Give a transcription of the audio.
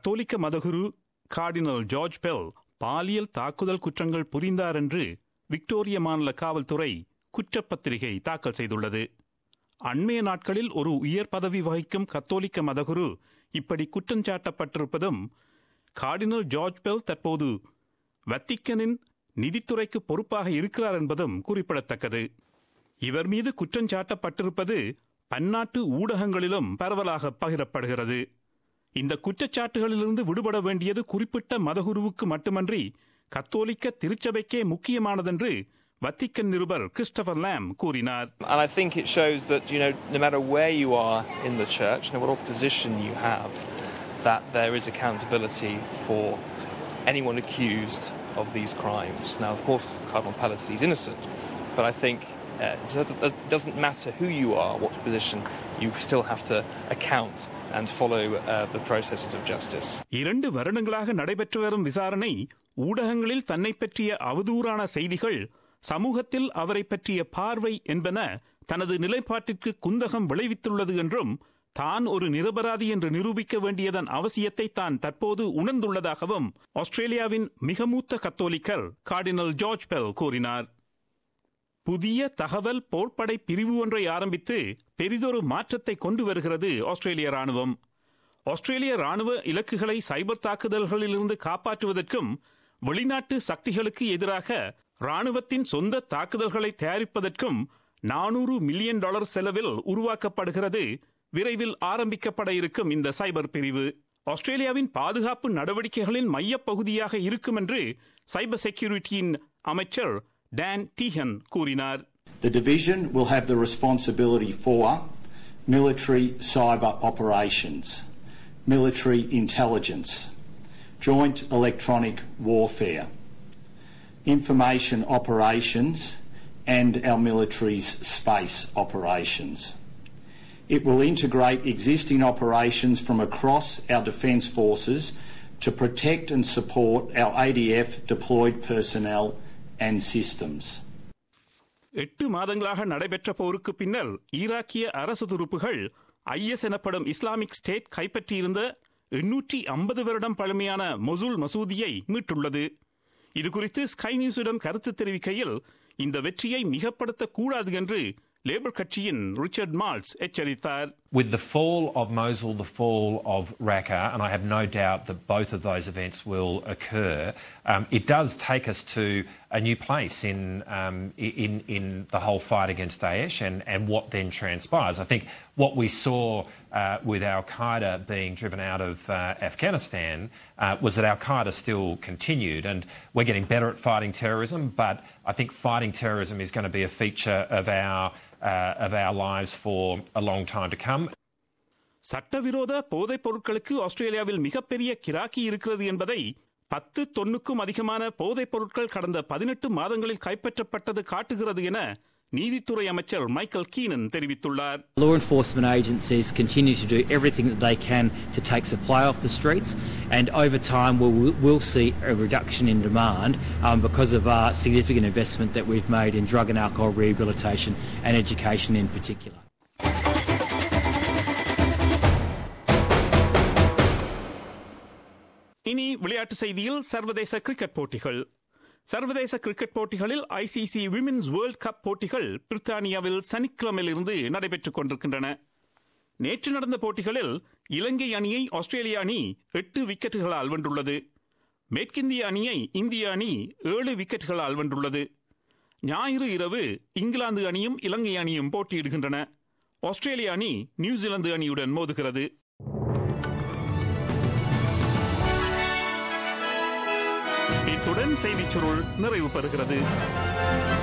கத்தோலிக்க மதகுரு cardinal George bell பாலியல் தாக்குதல் குற்றங்கள் புரிந்தார் என்று விக்டோரிய மாநில காவல்துறை குற்றப்பத்திரிகை தாக்கல் செய்துள்ளது அண்மைய நாட்களில் ஒரு உயர் பதவி வகிக்கும் கத்தோலிக்க மதகுரு இப்படி குற்றஞ்சாட்டப்பட்டிருப்பதும் கார்டினல் ஜார்ஜ் பெல் தற்போது வத்திக்கனின் நிதித்துறைக்கு பொறுப்பாக இருக்கிறார் என்பதும் குறிப்பிடத்தக்கது இவர் மீது குற்றஞ்சாட்டப்பட்டிருப்பது பன்னாட்டு ஊடகங்களிலும் பரவலாக பகிரப்படுகிறது இந்த குற்றச்சாட்டுகளிலிருந்து விடுபட வேண்டியது குறிப்பிட்ட மதகுருவுக்கு மட்டுமன்றி கத்தோலிக்க திருச்சபைக்கே முக்கியமானதென்று வத்திக்கன் நிருபர் கிறிஸ்டபர் லாம் கூறினார் And I think it shows that, you know, no matter where you are in the church, no matter what position you have, that there is accountability for anyone accused of these crimes. Now, of course, Cardinal Palatine is innocent, but I think uh, it doesn't matter who you are, what position, you still have to account and follow uh, the processes of justice. இரண்டு வருடங்களாக நடைபெற்று வரும் விசாரணை ஊடகங்களில் தன்னை பற்றிய அவதூறான செய்திகள் சமூகத்தில் அவரை பற்றிய பார்வை என்பன தனது நிலைப்பாட்டிற்கு குந்தகம் விளைவித்துள்ளது என்றும் தான் ஒரு நிரபராதி என்று நிரூபிக்க வேண்டியதன் அவசியத்தை தான் தற்போது உணர்ந்துள்ளதாகவும் ஆஸ்திரேலியாவின் மிக மூத்த கத்தோலிக்கர் கார்டினல் ஜார்ஜ் பெல் கூறினார் புதிய தகவல் போர்ப்படை பிரிவு ஒன்றை ஆரம்பித்து பெரிதொரு மாற்றத்தை கொண்டு வருகிறது ஆஸ்திரேலிய ராணுவம் ஆஸ்திரேலிய ராணுவ இலக்குகளை சைபர் தாக்குதல்களிலிருந்து காப்பாற்றுவதற்கும் வெளிநாட்டு சக்திகளுக்கு எதிராக ராணுவத்தின் சொந்த தாக்குதல்களை தயாரிப்பதற்கும் நானூறு மில்லியன் டாலர் செலவில் உருவாக்கப்படுகிறது விரைவில் ஆரம்பிக்கப்பட இருக்கும் இந்த சைபர் பிரிவு ஆஸ்திரேலியாவின் பாதுகாப்பு நடவடிக்கைகளின் மையப்பகுதியாக இருக்கும் என்று சைபர் செக்யூரிட்டியின் அமைச்சர் டான் டீஹன் கூறினார் The division will have the responsibility for military cyber operations, military intelligence, joint electronic warfare, information operations, and our military's space operations. It will integrate existing operations from across our defence forces to protect and support our ADF deployed personnel and systems. எட்டு மாதங்களாக நடைபெற்ற போருக்கு பின்னர் ஈராக்கிய அரசு துருப்புகள் IS எனப்படும் Islamic state கைப்பற்றியிருந்த எண்ணூற்றி ஐம்பது வருடம் பழமையான மொசூல் மசூதியை மீட்டுள்ளது இதுகுறித்து ஸ்கை நியூஸிடம் கருத்து தெரிவிக்கையில் இந்த வெற்றியை மிகப்படுத்தக் கூடாது என்று லேபர் கட்சியின் ரிச்சர்ட் மால்ஸ் எச்சரித்தார் With the fall of Mosul, the fall of Raqqa, and I have no doubt that both of those events will occur, um, it does take us to a new place in, um, in, in the whole fight against Daesh and, and what then transpires. I think what we saw uh, with Al Qaeda being driven out of uh, Afghanistan uh, was that Al Qaeda still continued, and we're getting better at fighting terrorism, but I think fighting terrorism is going to be a feature of our uh, of our lives for a long time to come. சட்டவிரோத போதைப் பொருட்களுக்கு ஆஸ்திரேலியாவில் மிகப்பெரிய கிராக்கி இருக்கிறது என்பதை பத்து தொன்னுக்கும் அதிகமான போதைப் பொருட்கள் கடந்த பதினெட்டு மாதங்களில் கைப்பற்றப்பட்டது காட்டுகிறது என நீதித்துறை அமைச்சர் மைக்கேல் கீனன் தெரிவித்துள்ளார் Law enforcement agencies continue to do everything that they can to take supply off the streets, and over time we'll, we'll see a reduction in demand um, because of our significant investment that we've made in drug and alcohol rehabilitation and education in particular. இனி விளையாட்டு செய்தியில் சர்வதேச cricket போட்டிகள் சர்வதேச cricket போட்டிகளில் ICC women's world cup போட்டிகள் பிரித்தானியாவில் சனிக்கிழமையிலிருந்து நடைபெற்றுக் கொண்டிருக்கின்றன நேற்று நடந்த போட்டிகளில் இலங்கை அணியை ஆஸ்திரேலிய அணி எட்டு விக்கெட்டுகளால் வென்றுள்ளது மேற்கிந்திய அணியை இந்திய அணி ஏழு விக்கெட்டுகளால் வென்றுள்ளது ஞாயிறு இரவு இங்கிலாந்து அணியும் இலங்கை அணியும் போட்டியிடுகின்றன ஆஸ்திரேலிய அணி நியூசிலாந்து அணியுடன் மோதுகிறது இத்துடன் செய்திச் சுருள் நிறைவு பெறுகிறது